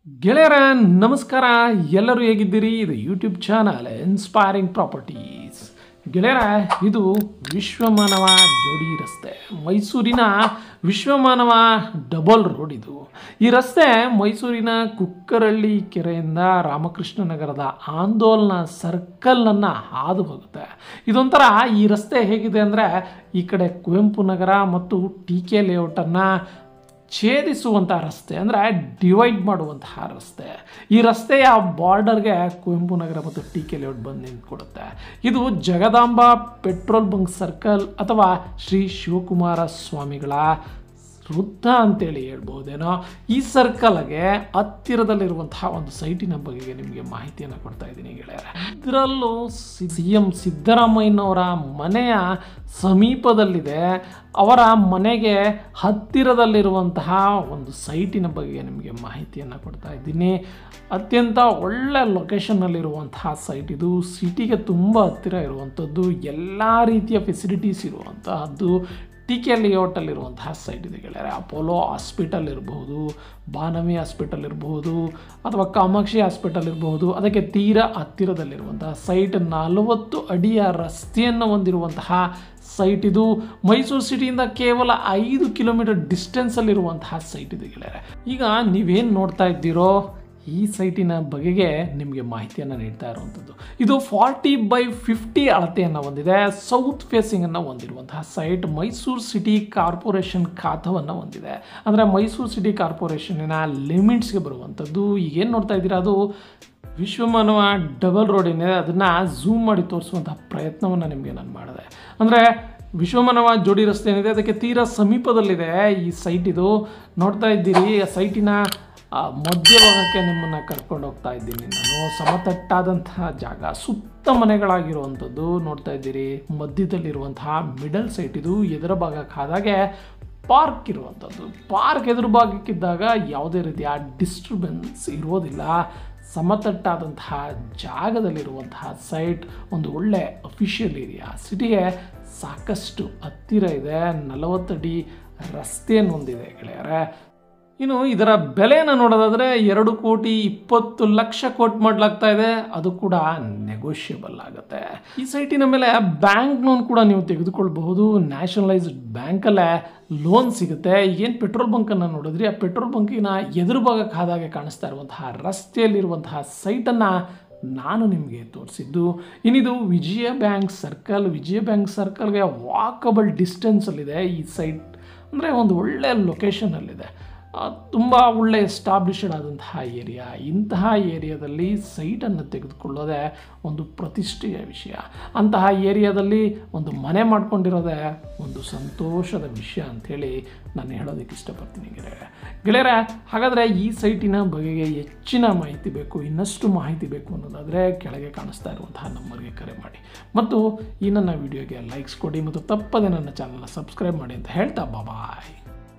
ಗೆಳೆಯರ ನಮಸ್ಕಾರ ಎಲ್ಲರೂ ಹೇಗಿದ್ದೀರಿ ಇದು ಯೂಟ್ಯೂಬ್ ಚಾನಲ್ ಇನ್ಸ್ಪೈರಿಂಗ್ ಪ್ರಾಪರ್ಟೀಸ್ ಗೆಳೆಯರ ಇದು ವಿಶ್ವಮಾನವ ಜೋಡಿ ರಸ್ತೆ ಮೈಸೂರಿನ ವಿಶ್ವಮಾನವ ಡಬಲ್ ರೋಡ್ ಇದು ಈ ರಸ್ತೆ ಮೈಸೂರಿನ ಕುಕ್ಕರಳ್ಳಿ ಕೆರೆಯಿಂದ ರಾಮಕೃಷ್ಣ ನಗರದ ಆಂದೋಲನ ಸರ್ಕಲನ್ನು ಹಾದು ಹೋಗುತ್ತೆ ಇದೊಂಥರ ಈ ರಸ್ತೆ ಹೇಗಿದೆ ಅಂದರೆ ಈ ಕಡೆ ಕುವೆಂಪು ನಗರ ಮತ್ತು ಟಿ ಕೆ ಲೇಔಟನ್ನು ಛೇದಿಸುವಂಥ ರಸ್ತೆ ಅಂದರೆ ಡಿವೈಡ್ ಮಾಡುವಂತಹ ರಸ್ತೆ ಈ ರಸ್ತೆಯ ಬಾರ್ಡರ್ಗೆ ಕುವೆಂಪು ನಗರ ಮತ್ತು ಟಿ ಕೆ ಲೇಔಟ್ ಬಂದು ನಿಂತ್ಕೊಡುತ್ತೆ ಇದು ಜಗದಾಂಬ ಪೆಟ್ರೋಲ್ ಬಂಕ್ ಸರ್ಕಲ್ ಅಥವಾ ಶ್ರೀ ಶಿವಕುಮಾರ ಸ್ವಾಮಿಗಳ ವೃತ್ತ ಅಂತೇಳಿ ಹೇಳ್ಬೋದೇನೋ ಈ ಸರ್ಕಲ್ಗೆ ಹತ್ತಿರದಲ್ಲಿರುವಂತಹ ಒಂದು ಸೈಟಿನ ಬಗೆಗೆ ನಿಮಗೆ ಮಾಹಿತಿಯನ್ನು ಕೊಡ್ತಾ ಇದ್ದೀನಿ ಗೆಳೆಯರೆ ಇದರಲ್ಲೂ ಸಿ ಎಂ ಸಿದ್ದರಾಮಯ್ಯನವರ ಮನೆಯ ಸಮೀಪದಲ್ಲಿದೆ ಅವರ ಮನೆಗೆ ಹತ್ತಿರದಲ್ಲಿರುವಂತಹ ಒಂದು ಸೈಟಿನ ಬಗ್ಗೆ ನಿಮಗೆ ಮಾಹಿತಿಯನ್ನು ಕೊಡ್ತಾ ಇದ್ದೀನಿ ಅತ್ಯಂತ ಒಳ್ಳೆ ಲೊಕೇಶನ್ನಲ್ಲಿರುವಂತಹ ಸೈಟ್ ಇದು ಸಿಟಿಗೆ ತುಂಬ ಹತ್ತಿರ ಇರುವಂಥದ್ದು ಎಲ್ಲ ರೀತಿಯ ಫೆಸಿಲಿಟೀಸ್ ಇರುವಂತಹದ್ದು ಟಿ ಕೆ ಲೇಔಟಲ್ಲಿರುವಂತಹ ಸೈಟ್ ಇದೆ ಗೆಳೆಯರೆ ಅಪೋಲೋ ಹಾಸ್ಪಿಟಲ್ ಇರಬಹುದು ಬಾನವಿ ಹಾಸ್ಪಿಟಲ್ ಇರಬಹುದು ಅಥವಾ ಕಾಮಾಕ್ಷಿ ಹಾಸ್ಪಿಟಲ್ ಇರಬಹುದು ಅದಕ್ಕೆ ತೀರಾ ಹತ್ತಿರದಲ್ಲಿರುವಂತಹ ಸೈಟ್ ನಲವತ್ತು ಅಡಿಯ ರಸ್ತೆಯನ್ನು ಹೊಂದಿರುವಂತಹ ಸೈಟ್ ಇದು ಮೈಸೂರು ಸಿಟಿಯಿಂದ ಕೇವಲ ಐದು ಕಿಲೋಮೀಟರ್ ಡಿಸ್ಟೆನ್ಸಲ್ಲಿರುವಂತಹ ಸೈಟ್ ಇದೆ ಗೆಳೆಯರೆ ಈಗ ನೀವೇನು ನೋಡ್ತಾ ಇದ್ದೀರೋ ಈ ಸೈಟಿನ ಬಗೆಗೆ ನಿಮಗೆ ಮಾಹಿತಿಯನ್ನು ನೀಡ್ತಾ ಇರುವಂಥದ್ದು ಇದು ಫಾರ್ಟಿ ಬೈ ಫಿಫ್ಟಿ ಅಳತೆಯನ್ನು ಹೊಂದಿದೆ ಸೌತ್ ಫೇಸಿಂಗನ್ನು ಹೊಂದಿರುವಂತಹ ಸೈಟ್ ಮೈಸೂರು ಸಿಟಿ ಕಾರ್ಪೊರೇಷನ್ ಖಾತವನ್ನು ಹೊಂದಿದೆ ಅಂದರೆ ಮೈಸೂರು ಸಿಟಿ ಕಾರ್ಪೊರೇಷನಿನ ಲಿಮಿಟ್ಸ್ಗೆ ಬರುವಂಥದ್ದು ಈಗೇನು ನೋಡ್ತಾ ಇದ್ದೀರಾ ಅದು ವಿಶ್ವಮಾನವ ಡಬಲ್ ರೋಡ್ ಏನಿದೆ ಅದನ್ನು ಝೂಮ್ ಮಾಡಿ ತೋರಿಸುವಂತಹ ಪ್ರಯತ್ನವನ್ನು ನಿಮಗೆ ನಾನು ಮಾಡಿದೆ ಅಂದರೆ ವಿಶ್ವಮಾನವ ಜೋಡಿ ರಸ್ತೆ ಏನಿದೆ ಅದಕ್ಕೆ ತೀರಾ ಸಮೀಪದಲ್ಲಿದೆ ಈ ಸೈಟ್ ಇದು ನೋಡ್ತಾ ಇದ್ದೀರಿ ಆ ಸೈಟಿನ ಮಧ್ಯಭಾಗಕ್ಕೆ ನಿಮ್ಮನ್ನು ಕರ್ಕೊಂಡು ಹೋಗ್ತಾ ಇದ್ದೀನಿ ನಾನು ಸಮತಟ್ಟಾದಂತಹ ಜಾಗ ಸುತ್ತ ಮನೆಗಳಾಗಿರುವಂಥದ್ದು ನೋಡ್ತಾ ಇದ್ದೀರಿ ಮಧ್ಯದಲ್ಲಿರುವಂತಹ ಮಿಡಲ್ ಸೈಟ್ ಇದು ಎದುರ ಭಾಗಕ್ಕೆ ಆದಾಗೆ ಪಾರ್ಕ್ ಇರುವಂಥದ್ದು ಪಾರ್ಕ್ ಎದುರು ಭಾಗಕ್ಕಿದ್ದಾಗ ಯಾವುದೇ ರೀತಿಯ ಡಿಸ್ಟರ್ಬೆನ್ಸ್ ಇರೋದಿಲ್ಲ ಸಮತಟ್ಟಾದಂತಹ ಜಾಗದಲ್ಲಿರುವಂತಹ ಸೈಟ್ ಒಂದು ಒಳ್ಳೆ ಅಫಿಷಿಯಲ್ ಏರಿಯಾ ಸಿಟಿಗೆ ಸಾಕಷ್ಟು ಹತ್ತಿರ ಇದೆ ನಲವತ್ತಡಿ ರಸ್ತೆಯನ್ನು ಹೊಂದಿದೆ ಗೆಳೆಯರೆ ಇನ್ನು ಇದರ ಬೆಲೆಯನ್ನು ನೋಡೋದಾದರೆ ಎರಡು ಕೋಟಿ ಇಪ್ಪತ್ತು ಲಕ್ಷ ಕೋಟ್ ಮಾಡಲಾಗ್ತಾ ಇದೆ ಅದು ಕೂಡ ನೆಗೋಷಿಯಬಲ್ ಆಗುತ್ತೆ ಈ ಸೈಟಿನ ಮೇಲೆ ಬ್ಯಾಂಕ್ ಲೋನ್ ಕೂಡ ನೀವು ತೆಗೆದುಕೊಳ್ಬಹುದು ನ್ಯಾಷನಲೈಸ್ಡ್ ಬ್ಯಾಂಕಲ್ಲೇ ಲೋನ್ ಸಿಗುತ್ತೆ ಈಗೇನು ಪೆಟ್ರೋಲ್ ಬಂಕನ್ನು ನೋಡಿದ್ರಿ ಆ ಪೆಟ್ರೋಲ್ ಬಂಕಿನ ಎದುರು ಭಾಗಕ್ಕೆ ಆದಾಗೆ ಕಾಣಿಸ್ತಾ ಇರುವಂತಹ ರಸ್ತೆಯಲ್ಲಿರುವಂತಹ ಸೈಟನ್ನು ನಾನು ನಿಮಗೆ ತೋರಿಸಿದ್ದು ಇನ್ನಿದು Vijaya bank circle Vijaya bank ಸರ್ಕಲ್ಗೆ ವಾಕಬಲ್ ಡಿಸ್ಟೆನ್ಸಲ್ಲಿದೆ ಈ ಸೈಟ್ ಅಂದರೆ ಒಂದು ಒಳ್ಳೆಯ ಲೊಕೇಶನಲ್ಲಿದೆ ತುಂಬ ಒಳ್ಳೆ ಎಸ್ಟಾಬ್ಲಿಷ್ಡ್ ಆದಂತಹ ಏರಿಯಾ ಇಂತಹ ಏರಿಯಾದಲ್ಲಿ ಸೈಟನ್ನು ತೆಗೆದುಕೊಳ್ಳೋದೇ ಒಂದು ಪ್ರತಿಷ್ಠೆಯ ವಿಷಯ ಅಂತಹ ಏರಿಯಾದಲ್ಲಿ ಒಂದು ಮನೆ ಮಾಡ್ಕೊಂಡಿರೋದೇ ಒಂದು ಸಂತೋಷದ ವಿಷಯ ಅಂಥೇಳಿ ನಾನು ಹೇಳೋದಕ್ಕೆ ಇಷ್ಟಪಡ್ತೀನಿ ಗೆಳೆಯರೆ ಗೆಳೆಯರೆ ಹಾಗಾದರೆ ಈ ಸೈಟಿನ ಬಗೆಗೆ ಹೆಚ್ಚಿನ ಮಾಹಿತಿ ಬೇಕು ಇನ್ನಷ್ಟು ಮಾಹಿತಿ ಬೇಕು ಅನ್ನೋದಾದರೆ ಕೆಳಗೆ ಕಾಣಿಸ್ತಾ ಇರುವಂತಹ ನಂಬರ್ಗೆ ಕರೆ ಮಾಡಿ ಮತ್ತು ಈ ನನ್ನ ವಿಡಿಯೋಗೆ ಲೈಕ್ಸ್ ಕೊಡಿ ಮತ್ತು ತಪ್ಪದೆ ನನ್ನ ಚಾನಲ್ನ ಸಬ್ಸ್ಕ್ರೈಬ್ ಮಾಡಿ ಅಂತ ಹೇಳ್ತಾ ಬಾಯ್